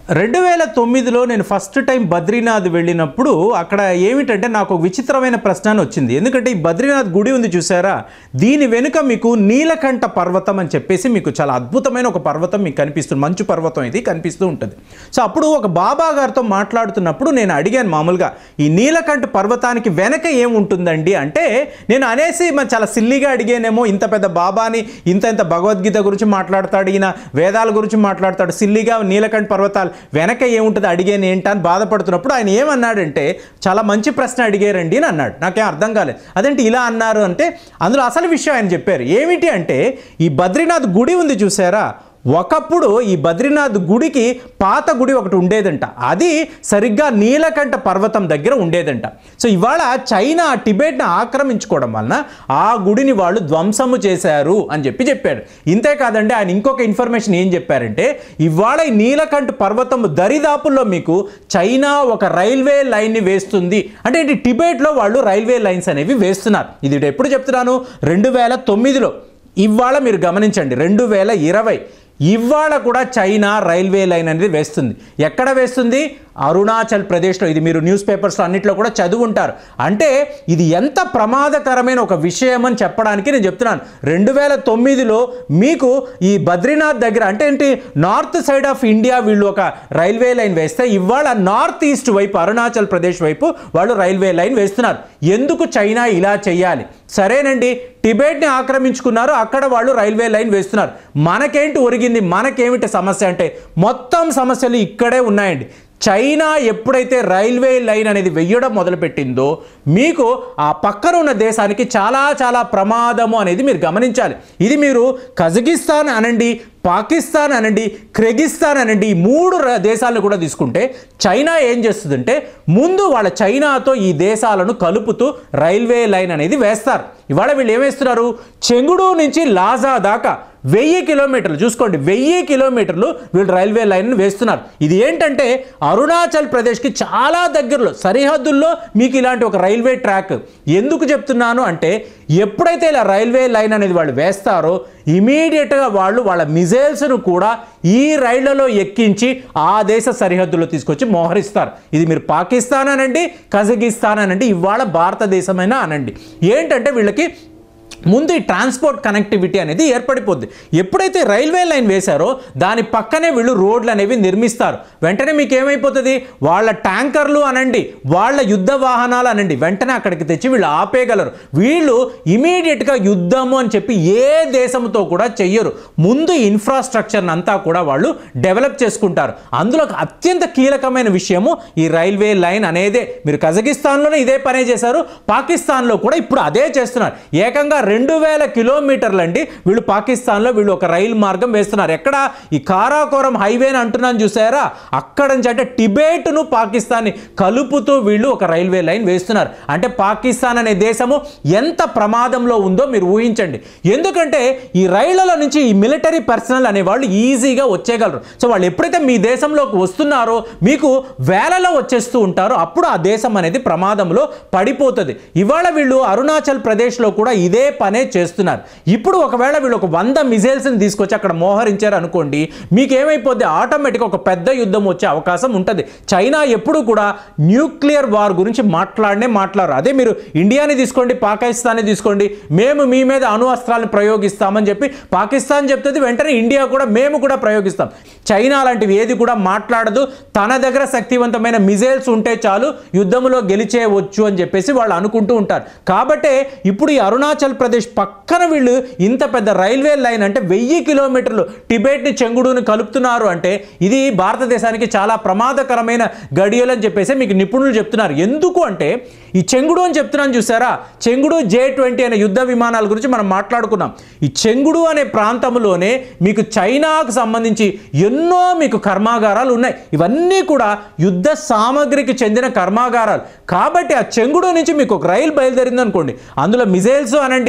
రెండు వేల తొమ్మిదిలో నేను ఫస్ట్ టైం బద్రీనాథ్ వెళ్ళినప్పుడు అక్కడ ఏమిటంటే నాకు ఒక విచిత్రమైన ప్రశ్న అని వచ్చింది ఎందుకంటే ఈ బద్రీనాథ్ గుడి ఉంది చూసారా దీని వెనుక మీకు నీలకంఠ పర్వతం అని చెప్పేసి మీకు చాలా అద్భుతమైన ఒక పర్వతం మీకు కనిపిస్తుంది మంచు పర్వతం ఇది కనిపిస్తూ ఉంటుంది సో అప్పుడు ఒక బాబా గారితో మాట్లాడుతున్నప్పుడు నేను అడిగాను మామూలుగా ఈ నీలకంఠ పర్వతానికి వెనక ఏముంటుందండి అంటే నేను అనేసి మరి చాలా సిల్లిగా అడిగానేమో ఇంత పెద్ద బాబాని ఇంత ఇంత భగవద్గీత గురించి మాట్లాడతాడు ఈయన వేదాల గురించి మాట్లాడతాడు సిల్లిగా నీలకంఠ పర్వతాలు వెనక ఏముంటుంది అడిగాను ఏంటా అని బాధపడుతున్నప్పుడు ఆయన ఏమన్నాడంటే చాలా మంచి ప్రశ్న అడిగారండి అని అన్నాడు నాకేం అర్థం కాలేదు అదేంటి ఇలా అన్నారు అంటే అందులో అసలు విషయం ఆయన చెప్పారు ఏమిటి అంటే ఈ బద్రీనాథ్ గుడి ఉంది చూసారా ఒకప్పుడు ఈ బద్రీనాథ్ గుడికి పాత గుడి ఒకటి ఉండేదంట అది సరిగ్గా నీలకంఠ పర్వతం దగ్గర ఉండేదంట సో ఇవాళ చైనా టిబెట్ని ఆక్రమించుకోవడం వలన ఆ గుడిని వాళ్ళు ధ్వంసము చేశారు అని చెప్పి చెప్పాడు ఇంతే కాదండి ఆయన ఇంకొక ఇన్ఫర్మేషన్ ఏం చెప్పారంటే ఇవాళ ఈ నీలకంఠ పర్వతం దరిదాపుల్లో మీకు చైనా ఒక రైల్వే లైన్ని వేస్తుంది అంటే ఏంటి టిబెట్లో వాళ్ళు రైల్వే లైన్స్ అనేవి వేస్తున్నారు ఇది ఎప్పుడు చెప్తున్నాను రెండు వేల తొమ్మిదిలో ఇవాళ మీరు గమనించండి రెండు వేల ఇరవై ఇవాళ కూడా చైనా రైల్వే లైన్ అనేది వేస్తుంది ఎక్కడ వేస్తుంది అరుణాచల్ ప్రదేశ్లో ఇది మీరు న్యూస్ పేపర్స్లో అన్నింటిలో కూడా చదువుంటారు అంటే ఇది ఎంత ప్రమాదకరమైన ఒక విషయం అని చెప్పడానికి నేను చెప్తున్నాను రెండు వేల తొమ్మిదిలో మీకు ఈ బద్రీనాథ్ దగ్గర అంటే ఏంటి నార్త్ సైడ్ ఆఫ్ ఇండియా వీళ్ళు ఒక రైల్వే లైన్ వేస్తే ఇవాళ నార్త్ ఈస్ట్ వైపు అరుణాచల్ ప్రదేశ్ వైపు వాళ్ళు రైల్వే లైన్ వేస్తున్నారు ఎందుకు చైనా ఇలా చేయాలి సరేనండి టిబెట్ని ఆక్రమించుకున్నారు అక్కడ వాళ్ళు రైల్వే లైన్ వేస్తున్నారు మనకేంటి ఒరిగింది మనకేమిటి సమస్య అంటే మొత్తం సమస్యలు ఇక్కడే ఉన్నాయండి చైనా ఎప్పుడైతే రైల్వే లైన్ అనేది వెయ్యడం మొదలుపెట్టిందో మీకు ఆ పక్కన ఉన్న దేశానికి చాలా చాలా ప్రమాదము అనేది మీరు గమనించాలి ఇది మీరు కజకిస్తాన్ అనండి పాకిస్తాన్ అనండి క్రెగిస్తాన్ అనండి ఈ మూడు ర- దేశాలను కూడా తీసుకుంటే చైనా ఏం చేస్తుందంటే ముందు వాళ్ళ చైనాతో ఈ దేశాలను కలుపుతూ రైల్వే లైన్ అనేది వేస్తారు ఇవాళ వీళ్ళు ఏం వేస్తున్నారు చెంగుడు నుంచి లాజా దాకా వెయ్యి కిలోమీటర్లు చూసుకోండి వెయ్యి కిలోమీటర్లు వీళ్ళు రైల్వే లైన్ వేస్తున్నారు ఇది ఏంటంటే అరుణాచల్ ప్రదేశ్కి చాలా దగ్గరలో సరిహద్దుల్లో మీకు ఇలాంటి ఒక రైల్వే ట్రాక్ ఎందుకు చెప్తున్నాను అంటే ఎప్పుడైతే ఇలా రైల్వే లైన్ అనేది వాళ్ళు వేస్తారో ఇమీడియట్గా వాళ్ళు వాళ్ళ మిజైల్స్ను కూడా ఈ రైళ్లలో ఎక్కించి ఆ దేశ సరిహద్దులో తీసుకొచ్చి మోహరిస్తారు ఇది మీరు పాకిస్తాన్ అనండి కజకిస్తాన్ అనండి ఇవాళ భారతదేశమైనా అనండి ఏంటంటే వీళ్ళకి ముందు ఈ ట్రాన్స్పోర్ట్ కనెక్టివిటీ అనేది ఏర్పడిపోద్ది ఎప్పుడైతే రైల్వే లైన్ వేశారో దాని పక్కనే వీళ్ళు రోడ్లు అనేవి నిర్మిస్తారు వెంటనే మీకు ఏమైపోతుంది వాళ్ళ ట్యాంకర్లు అనండి వాళ్ళ యుద్ధ వాహనాలు అనండి వెంటనే అక్కడికి తెచ్చి వీళ్ళు ఆపేయగలరు వీళ్ళు ఇమీడియట్గా యుద్ధము అని చెప్పి ఏ దేశంతో కూడా చెయ్యరు ముందు ఇన్ఫ్రాస్ట్రక్చర్ అంతా కూడా వాళ్ళు డెవలప్ చేసుకుంటారు అందులో ఒక అత్యంత కీలకమైన విషయము ఈ రైల్వే లైన్ అనేదే మీరు కజకిస్తాన్లోనే ఇదే పనే చేశారు పాకిస్తాన్లో కూడా ఇప్పుడు అదే చేస్తున్నారు ఏకంగా రెండు వేల కిలోమీటర్లు అండి వీళ్ళు పాకిస్తాన్లో వీళ్ళు ఒక రైలు మార్గం వేస్తున్నారు ఎక్కడ ఈ కారాకోరం హైవే అని అంటున్నాను చూసారా అక్కడ నుంచి అంటే టిబెట్ను పాకిస్తాన్ని కలుపుతూ వీళ్ళు ఒక రైల్వే లైన్ వేస్తున్నారు అంటే పాకిస్తాన్ అనే దేశము ఎంత ప్రమాదంలో ఉందో మీరు ఊహించండి ఎందుకంటే ఈ రైళ్లలో నుంచి ఈ మిలిటరీ పర్సనల్ అనేవాళ్ళు ఈజీగా వచ్చేయగలరు సో వాళ్ళు ఎప్పుడైతే మీ దేశంలోకి వస్తున్నారో మీకు వేలలో వచ్చేస్తూ ఉంటారో అప్పుడు ఆ దేశం అనేది ప్రమాదంలో పడిపోతుంది ఇవాళ వీళ్ళు అరుణాచల్ ప్రదేశ్లో కూడా ఇదే పనే చేస్తున్నారు ఇప్పుడు ఒకవేళ వీళ్ళు ఒక వంద మిజైల్స్ని తీసుకొచ్చి అక్కడ మోహరించారు అనుకోండి మీకు ఏమైపోద్ది ఆటోమేటిక్గా ఒక పెద్ద యుద్ధం వచ్చే అవకాశం ఉంటుంది చైనా ఎప్పుడు కూడా న్యూక్లియర్ వార్ గురించి మాట్లాడనే మాట్లాడరు అదే మీరు ఇండియాని తీసుకోండి పాకిస్తాన్ని తీసుకోండి మేము మీ మీద అణు అస్త్రాలను ప్రయోగిస్తామని చెప్పి పాకిస్తాన్ చెప్తుంది వెంటనే ఇండియా కూడా మేము కూడా ప్రయోగిస్తాం చైనా లాంటివి ఏది కూడా మాట్లాడదు తన దగ్గర శక్తివంతమైన మిజైల్స్ ఉంటే చాలు యుద్ధంలో గెలిచేయవచ్చు అని చెప్పేసి వాళ్ళు అనుకుంటూ ఉంటారు కాబట్టే ఇప్పుడు ఈ అరుణాచల్ ప్రదేశ్ పక్కన వీళ్ళు ఇంత పెద్ద రైల్వే లైన్ అంటే వెయ్యి కిలోమీటర్లు టిబెట్ని చెంగుడుని కలుపుతున్నారు అంటే ఇది భారతదేశానికి చాలా ప్రమాదకరమైన గడియలు అని చెప్పేసి మీకు నిపుణులు చెప్తున్నారు ఎందుకు అంటే ఈ చెంగుడు అని చెప్తున్నాను చూసారా చెంగుడు జే ట్వంటీ అనే యుద్ధ విమానాల గురించి మనం మాట్లాడుకున్నాం ఈ చెంగుడు అనే ప్రాంతంలోనే మీకు చైనాకు సంబంధించి ఎన్నో మీకు కర్మాగారాలు ఉన్నాయి ఇవన్నీ కూడా యుద్ధ సామగ్రికి చెందిన కర్మాగారాలు కాబట్టి ఆ చెంగుడు నుంచి మీకు ఒక రైలు బయలుదేరింది అనుకోండి అందులో మిజైల్స్ అనండి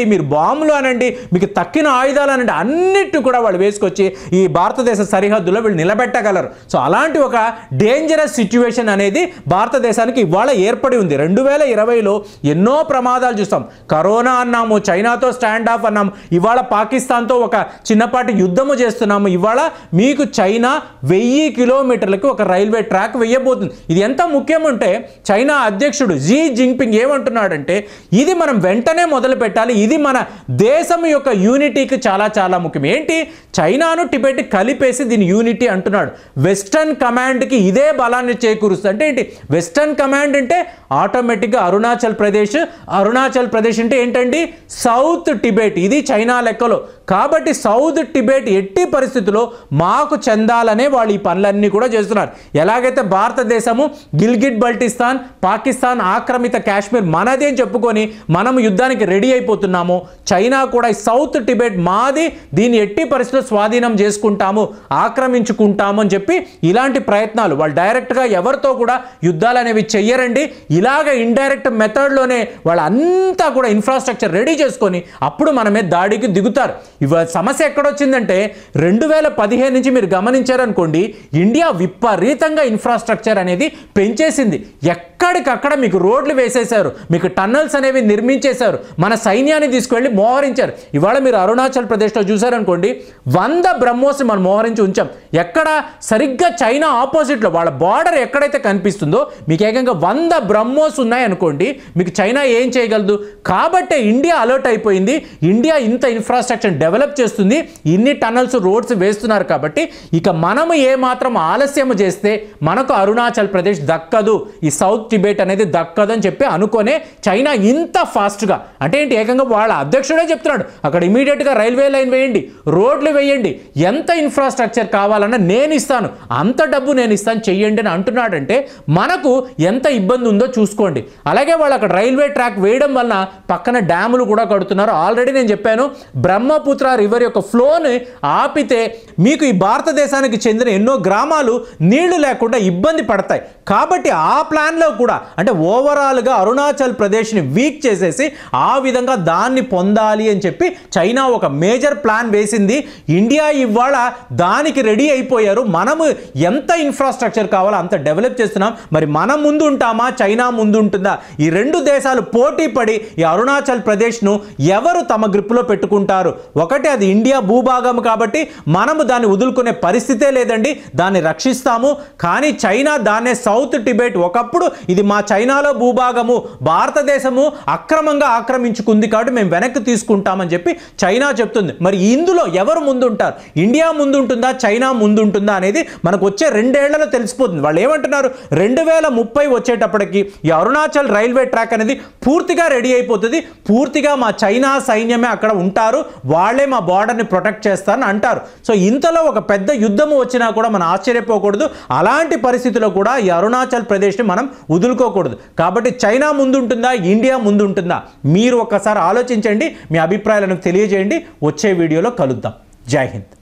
మీరు బాంబులు అనండి మీకు తక్కిన ఆయుధాలు అనండి అన్నిటిని కూడా వాళ్ళు వేసుకొచ్చి ఈ భారతదేశ సరిహద్దులో వీళ్ళు నిలబెట్టగలరు సో అలాంటి ఒక డేంజరస్ సిచ్యువేషన్ అనేది భారతదేశానికి ఇవాళ ఏర్పడి ఉంది రెండు వేల ఇరవైలో ఎన్నో ప్రమాదాలు చూస్తాం కరోనా అన్నాము చైనాతో స్టాండ్ ఆఫ్ అన్నాము ఇవాళ పాకిస్తాన్తో ఒక చిన్నపాటి యుద్ధము చేస్తున్నాము ఇవాళ మీకు చైనా వెయ్యి కిలోమీటర్లకి ఒక రైల్వే ట్రాక్ వెయ్యబోతుంది ఇది ఎంత ముఖ్యం అంటే చైనా అధ్యక్షుడు జీ జింగ్పింగ్ ఏమంటున్నాడంటే ఇది మనం వెంటనే మొదలు పెట్టాలి ఇది మన దేశం యొక్క యూనిటీకి చాలా చాలా ముఖ్యం ఏంటి చైనాను టిబెట్ కలిపేసి దీని యూనిటీ అంటున్నాడు వెస్టర్న్ కమాండ్కి ఇదే బలాన్ని చేకూరుస్తుంది అంటే ఏంటి వెస్టర్న్ కమాండ్ అంటే ఆటోమేటిక్గా అరుణాచల్ ప్రదేశ్ అరుణాచల్ ప్రదేశ్ అంటే ఏంటండి సౌత్ టిబెట్ ఇది చైనా లెక్కలో కాబట్టి సౌత్ టిబెట్ ఎట్టి పరిస్థితుల్లో మాకు చెందాలనే వాళ్ళు ఈ పనులన్నీ కూడా చేస్తున్నారు ఎలాగైతే భారతదేశము గిల్గిట్ బల్టిస్తాన్ పాకిస్తాన్ ఆక్రమిత కాశ్మీర్ మనది అని చెప్పుకొని మనం యుద్ధానికి రెడీ అయిపోతున్నాము చైనా కూడా ఈ సౌత్ టిబెట్ మాది దీన్ని ఎట్టి పరిస్థితుల్లో స్వాధీనం చేసుకుంటాము ఆక్రమించుకుంటాము అని చెప్పి ఇలాంటి ప్రయత్నాలు వాళ్ళు డైరెక్ట్గా ఎవరితో కూడా యుద్ధాలు అనేవి చెయ్యరండి ఇలాగ ఇండైరెక్ట్ మెథడ్లోనే వాళ్ళంతా కూడా ఇన్ఫ్రాస్ట్రక్చర్ రెడీ చేసుకొని అప్పుడు మన మీద దాడికి దిగుతారు ఇవ సమస్య ఎక్కడొచ్చిందంటే రెండు వేల పదిహేను నుంచి మీరు గమనించారనుకోండి ఇండియా విపరీతంగా ఇన్ఫ్రాస్ట్రక్చర్ అనేది పెంచేసింది ఎక్కడికక్కడ మీకు రోడ్లు వేసేశారు మీకు టన్నల్స్ అనేవి నిర్మించేశారు మన సైన్యాన్ని తీసుకువెళ్ళి మోహరించారు ఇవాళ మీరు అరుణాచల్ ప్రదేశ్లో చూసారనుకోండి వంద బ్రహ్మోస్ని మనం మోహరించి ఉంచాం ఎక్కడ సరిగ్గా చైనా ఆపోజిట్లో వాళ్ళ బార్డర్ ఎక్కడైతే కనిపిస్తుందో మీకు ఏకంగా వంద బ్రహ్మోస్ ఉన్నాయనుకోండి మీకు చైనా ఏం చేయగలదు కాబట్టే ఇండియా అలర్ట్ అయిపోయింది ఇండియా ఇంత ఇన్ఫ్రాస్ట్రక్చర్ డెవలప్ చేస్తుంది ఇన్ని టనల్స్ రోడ్స్ వేస్తున్నారు కాబట్టి ఇక మనము ఏ మాత్రం ఆలస్యం చేస్తే మనకు అరుణాచల్ ప్రదేశ్ దక్కదు ఈ సౌత్ టిబెట్ అనేది దక్కదు అని చెప్పి అనుకోనే చైనా ఇంత ఫాస్ట్గా అంటే ఏంటి ఏకంగా వాళ్ళ అధ్యక్షుడే చెప్తున్నాడు అక్కడ ఇమీడియట్గా రైల్వే లైన్ వేయండి రోడ్లు వేయండి ఎంత ఇన్ఫ్రాస్ట్రక్చర్ కావాలన్నా నేను ఇస్తాను అంత డబ్బు నేను ఇస్తాను చెయ్యండి అని అంటున్నాడంటే మనకు ఎంత ఇబ్బంది ఉందో చూసుకోండి అలాగే వాళ్ళు అక్కడ రైల్వే ట్రాక్ వేయడం వలన పక్కన డ్యాములు కూడా కడుతున్నారు ఆల్రెడీ నేను చెప్పాను బ్రహ్మపుత్ర రివర్ యొక్క ఫ్లోని ఆపితే మీకు ఈ భారతదేశానికి చెందిన ఎన్నో గ్రామాలు నీళ్లు లేకుండా ఇబ్బంది పడతాయి కాబట్టి ఆ ప్లాన్లో కూడా అంటే ఓవరాల్గా అరుణాచల్ ప్రదేశ్ని వీక్ చేసేసి ఆ విధంగా దాన్ని పొందాలి అని చెప్పి చైనా ఒక మేజర్ ప్లాన్ వేసింది ఇండియా ఇవాళ దానికి రెడీ అయిపోయారు మనము ఎంత ఇన్ఫ్రాస్ట్రక్చర్ కావాలో అంత డెవలప్ చేస్తున్నాం మరి మనం ముందు ఉంటామా చైనా ముందు ఉంటుందా ఈ రెండు దేశాలు పోటీ పడి ఈ అరుణాచల్ ప్రదేశ్ను ఎవరు తమ గ్రిప్లో పెట్టుకుంటారు ఒకటి అది ఇండియా భూభాగం కాబట్టి మనము దాన్ని వదులుకునే పరిస్థితే లేదండి దాన్ని రక్షిస్తాము కానీ చైనా దాన్నే సౌత్ టిబెట్ ఒకప్పుడు ఇది మా చైనాలో భూభాగము భారతదేశము అక్రమంగా ఆక్రమించుకుంది కాబట్టి మేము వెనక్కి తీసుకుంటామని చెప్పి చైనా చెప్తుంది మరి ఇందులో ఎవరు ముందుంటారు ఇండియా ముందుంటుందా చైనా ముందుంటుందా అనేది మనకు వచ్చే రెండేళ్లలో తెలిసిపోతుంది వాళ్ళు ఏమంటున్నారు రెండు వేల ముప్పై వచ్చేటప్పటికి ఈ అరుణాచల్ రైల్వే ట్రాక్ అనేది పూర్తిగా రెడీ అయిపోతుంది పూర్తిగా మా చైనా సైన్యమే అక్కడ ఉంటారు వాళ్ళే మా బార్డర్ని ప్రొటెక్ట్ చేస్తారని అంటారు సో ఇంతలో ఒక పెద్ద యుద్ధము వచ్చినా కూడా మనం ఆశ్చర్యపోకూడదు అలాంటి పరిస్థితిలో కూడా ఈ అరుణాచల్ ప్రదేశ్ని మనం వదులుకోకూడదు కాబట్టి చైనా ముందుంటుందా ఇండియా ముందుంటుందా మీరు ఒక్కసారి ఆలోచించండి మీ అభిప్రాయాలను తెలియజేయండి వచ్చే వీడియోలో కలుద్దాం జై హింద్